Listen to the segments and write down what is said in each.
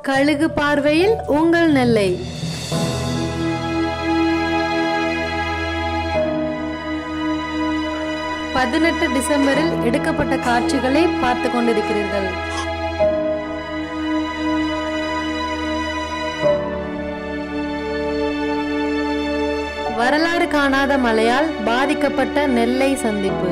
கழுகு பார்வையில் உங்கள் நெல்லை பதினெட்டு டிசம்பரில் எடுக்கப்பட்ட காட்சிகளை பார்த்து கொண்டிருக்கிறீர்கள் வரலாறு காணாத மழையால் பாதிக்கப்பட்ட நெல்லை சந்திப்பு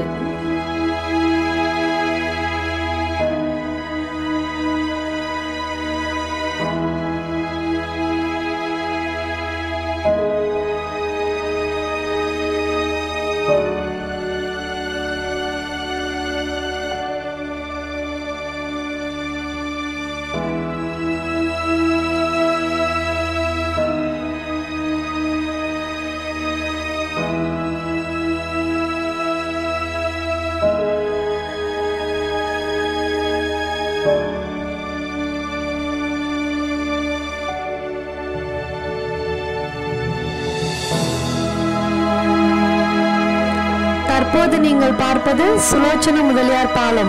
தற்போது நீங்கள் பார்ப்பது சுலோச்சன முதலியார் பாலம்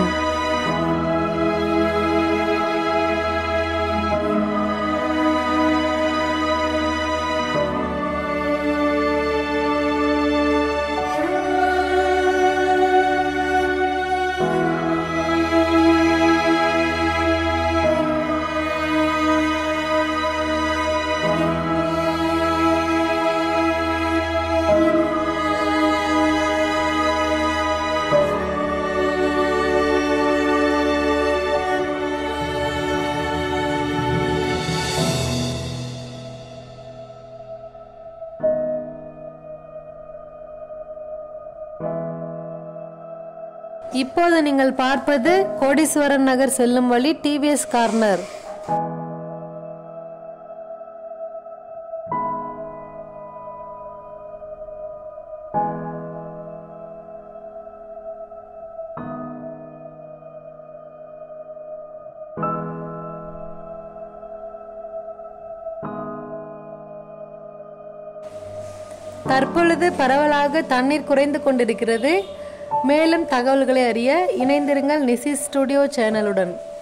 இப்போது நீங்கள் பார்ப்பது கோடீஸ்வரன் நகர் செல்லும் வழி டிவிஎஸ் கார்னர் தற்பொழுது பரவலாக தண்ணீர் குறைந்து கொண்டிருக்கிறது மேலும் தகவல்களை அறிய இணைந்திருங்கள் நிசி ஸ்டுடியோ சேனலுடன்